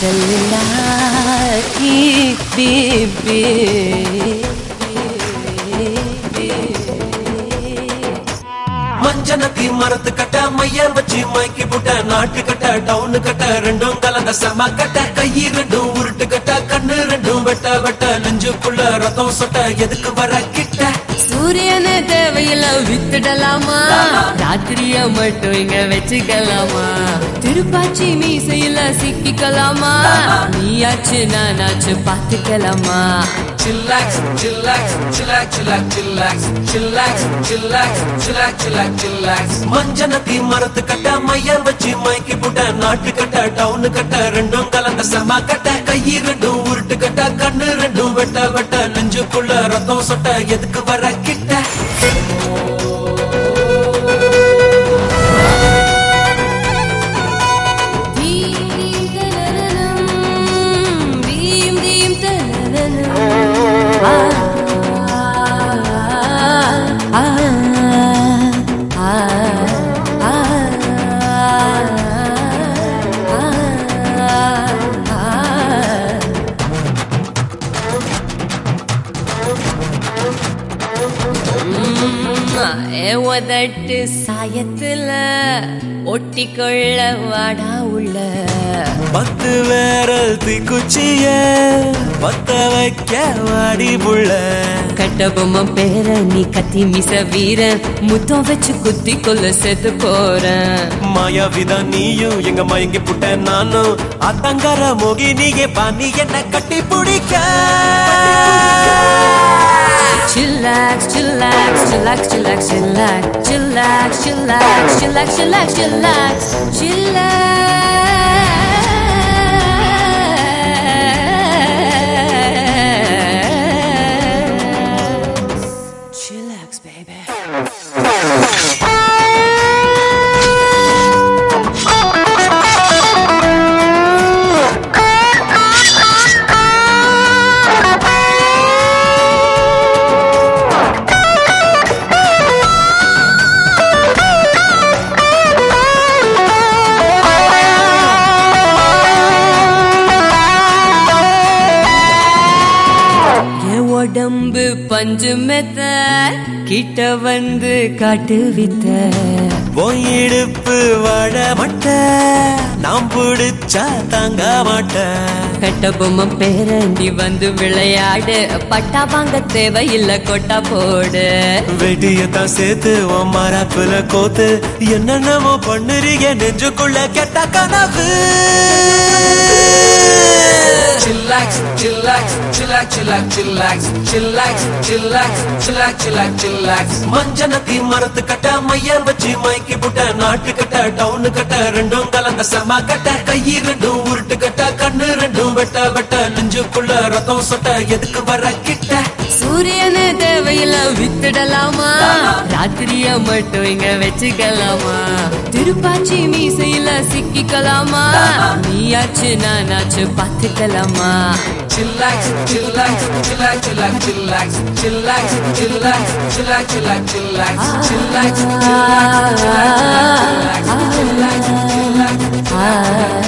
செல்லாக்கி BP மஞ்சனத்தி மரத்து கட்ட மைய வச்சு மைக்கி புட்ட நாட்டு கட்ட டவுனு கட்ட ரெண்டும் கலந்த செம கட்ட கை ரெண்டும் உருட்டு கட்ட கண்ணு ரெண்டும் வெட்ட வெட்ட நெஞ்சுக்குள்ள ரத்தம் சொட்ட எதுக்கு வர கிட்ட சூரியனு தேவையில்ல வித்துடலாமா ராத்திரிய மட்டும் இங்க வச்சுக்கலாமா திருப்பாச்சி மீசையில சிக்கிக்கலாமா நீயாச்சு நானாச்சு பாத்துக்கலாமா chillax chillax chillax chillax chillax chillax chillax chillax chillax chillax மஞ்சனத்தி மரத்து கட்ட மைய வச்சு மைக்கி புட்ட நாட்டு கட்ட டவுனு கட்ட ரெண்டும் கலந்த செம கட்ட கை ரெண்டும் உருட்டு கட்ட கண்ணு ரெண்டும் வெட்ட வெட்ட நெஞ்சுக்குள்ள ரத்தம் சொட்ட எதுக்கு வர கிட்ட தீம் தீம் தனனனம், தீம் தீம் தனனனம். ஆ, ஆ, ஆ, ஆ, ஆ, ஆ. உதட்டு சாயத்துல ஒட்டிக்கொள்ள வாடா உள்ள பத்து வேரல் தீக்குச்சிய பத்த வைக்க வாடி புள்ள கட்டபொம்ம பேர நீ கத்தி மிச வீரன் முத்தம் வச்சு குத்தி கொல்ல செத்து போறேன் மாயாவிதான் நீயும் எங்க மயங்கி புட்ட நானும் அத்தங்கர மோகினியே பாணி என்ன கட்டி பிடிக்க Chillax, chillax, chillax, chillax, chillax, chillax, chillax, chillax, chillax, chillax, chillax. Chillax, baby. என் உடம்பு பஞ்சு மெத்த கிட்ட வந்து காட்டு வித்த உன் இடுப்பு வாழ மாட்ட நாம் பிடிச்சா தாங்க மாட்டேன் கட்ட பொம்மை பேரண்டி வந்து விளையாடு பட்டா வாங்க தேவையில்ல கொட்டா போடு வெடியத்தான் சேர்த்து உன் மரப்புல கோத்து என்னென்னமோ பண்ணுறீங்க நெஞ்சுக்குள்ள கெட்ட கனவு chillax chillax chillax chillax chillax chillax chillax chillax chillax chillax மஞ்சனத்தி மரத்து கட்ட மைய வச்சு மைக்கி புட்ட நாட்டு கட்ட டவுனு கட்ட ரெண்டும் கலந்த செம கட்ட கை ரெண்டும் உருட்டு கட்ட கண்ணு ரெண்டும் வெட்ட வெட்ட நெஞ்சுக்குள்ள ரத்தம் சொட்ட எதுக்கு வர கிட்ட சூரியனு தேவையில்ல வித்துடலாமா ராத்திரிய மட்டும் இங்க வச்சுக்கலாமா திருப்பாச்சி மீசையில சிக்கிக்கலாமா நீயாச்சு நானாச்சு பாத்துக்கலாமா Chillax, chillax, chillax, chillax, chillax, chillax, chillax, chillax, chillax, chillax, chillax, chillax, chillax, chillax, chillax, chillax, chillax. ஆ